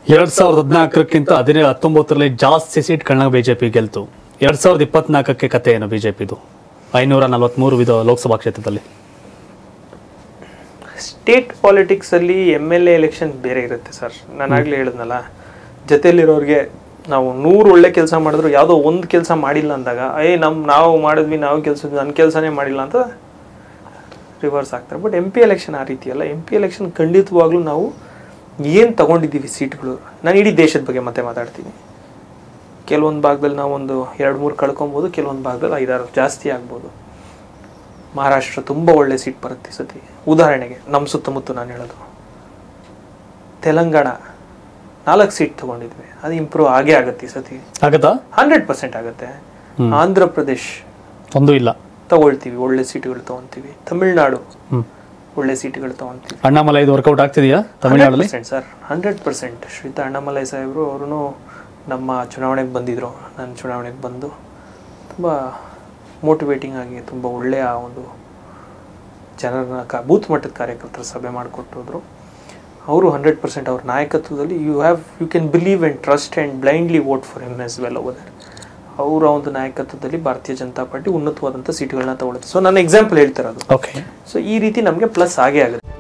ಎರಡ್ ಸಾವಿರದ ಹದಿನಾಲ್ಕಕ್ಕಿಂತ ಹದಿನೇ ಹತ್ತೊಂಬತ್ತರಲ್ಲಿ ಜಾಸ್ತಿ ಸೀಟ್ಗಳನ್ನ ಬಿಜೆಪಿ ಗೆಲ್ತು ಎರಡ್ ಸಾವಿರದ ಇಪ್ಪತ್ನಾಲ್ಕಕ್ಕೆ ಕತೆ ಏನು ಬಿಜೆಪಿದು ಐನೂರ ನಲವತ್ಮೂರು ವಿಧ ಲೋಕಸಭಾ ಕ್ಷೇತ್ರದಲ್ಲಿ ಸ್ಟೇಟ್ ಪಾಲಿಟಿಕ್ಸ್ ಅಲ್ಲಿ ಎಮ್ ಎಲ್ ಎ ಎಲೆಕ್ಷನ್ ಬೇರೆ ಇರುತ್ತೆ ಸರ್ ನಾನು ಆಗ್ಲೇ ಹೇಳಿದ್ನಲ್ಲ ಜೊತೆಲಿರೋರಿಗೆ ನಾವು ನೂರು ಒಳ್ಳೆ ಕೆಲಸ ಮಾಡಿದ್ರು ಯಾವುದೋ ಒಂದು ಕೆಲಸ ಮಾಡಿಲ್ಲ ಅಂದಾಗ ಏ ನಮ್ ನಾವು ಮಾಡಿದ್ವಿ ನಾವು ಕೆಲಸ ನನ್ನ ಕೆಲಸನೇ ಮಾಡಿಲ್ಲ ಅಂತ ರಿವರ್ಸ್ ಆಗ್ತಾರೆ ಬಟ್ ಎಂ ಪಿ ಎಲೆಕ್ಷನ್ ಆ ರೀತಿ ಅಲ್ಲ ಎಂ ಪಿ ಎಲೆಕ್ಷನ್ ಖಂಡಿತವಾಗ್ಲೂ ನಾವು ಏನು ತಗೊಂಡಿದ್ದೀವಿ ಸೀಟ್ಗಳು ನಾನು ಇಡೀ ದೇಶದ ಬಗ್ಗೆ ಮತ್ತೆ ಮಾತಾಡ್ತೀನಿ ಕೆಲವೊಂದು ಭಾಗದಲ್ಲಿ ನಾವು ಒಂದು ಎರಡು ಮೂರು ಕಳ್ಕೊಬೋದು ಕೆಲವೊಂದು ಭಾಗದಲ್ಲಿ ಐದಾರು ಜಾಸ್ತಿ ಆಗ್ಬೋದು ಮಹಾರಾಷ್ಟ್ರ ತುಂಬ ಒಳ್ಳೆ ಸೀಟ್ ಬರುತ್ತೆ ಈ ಸತಿ ಉದಾಹರಣೆಗೆ ನಮ್ಮ ಸುತ್ತಮುತ್ತ ನಾನು ಹೇಳೋದು ತೆಲಂಗಾಣ ನಾಲ್ಕು ಸೀಟ್ ತಗೊಂಡಿದ್ವಿ ಅದು ಇಂಪ್ರೂವ್ ಆಗೇ ಆಗುತ್ತೆ ಈ ಸತಿ ಆಗತ್ತಾ ಹಂಡ್ರೆಡ್ ಪರ್ಸೆಂಟ್ ಆಗುತ್ತೆ ಆಂಧ್ರ ಪ್ರದೇಶ್ ಒಂದು ಇಲ್ಲ ತಗೊಳ್ತೀವಿ ಒಳ್ಳೆ ಸೀಟುಗಳು ತಗೊಂತೀವಿ ತಮಿಳ್ನಾಡು ಹ್ಮ್ ಒಳ್ಳೆ ಸೀಟುಗಳು ತಗೊಂತೀವಿ ಅಣ್ಣಾಮಲೈ ಇದು ವರ್ಕೌಟ್ ಆಗ್ತಿದೆಯಾ ತಮಿಳ್ನಾಡಲ್ಲಿ ಸರ್ ಹಂಡ್ರೆಡ್ ಪರ್ಸೆಂಟ್ ಶ್ರೀತಾ ಅಣ್ಣಾಮಲೈ ಸಾಹೇಬರು ಅವರು ನಮ್ಮ ಚುನಾವಣೆಗೆ ಬಂದಿದ್ರು ನನ್ನ ಚುನಾವಣೆಗೆ ಬಂದು ತುಂಬ ಮೋಟಿವೇಟಿಂಗ್ ಆಗಿ ತುಂಬ ಒಳ್ಳೆಯ ಒಂದು ಜನರನ್ನ ಕ ಬೂತ್ ಮಟ್ಟದ ಕಾರ್ಯಕರ್ತರ ಸಭೆ ಮಾಡಿಕೊಟ್ಟೋದ್ರು ಅವರು ಹಂಡ್ರೆಡ್ ಪರ್ಸೆಂಟ್ ಅವ್ರ ನಾಯಕತ್ವದಲ್ಲಿ you have you can believe and trust and blindly vote for him as well over ಅವರ ಒಂದು ನಾಯಕತ್ವದಲ್ಲಿ ಭಾರತೀಯ ಜನತಾ ಪಾರ್ಟಿ ಉನ್ನತವಾದಂಥ ಸೀಟ್ಗಳನ್ನ ತಗೊಳುತ್ತೆ ಸೊ ನಾನು ಎಕ್ಸಾಂಪಲ್ ಹೇಳ್ತಿರೋದು ಓಕೆ ಸೊ ಈ ರೀತಿ ನಮಗೆ ಪ್ಲಸ್ ಆಗೇ ಆಗುತ್ತೆ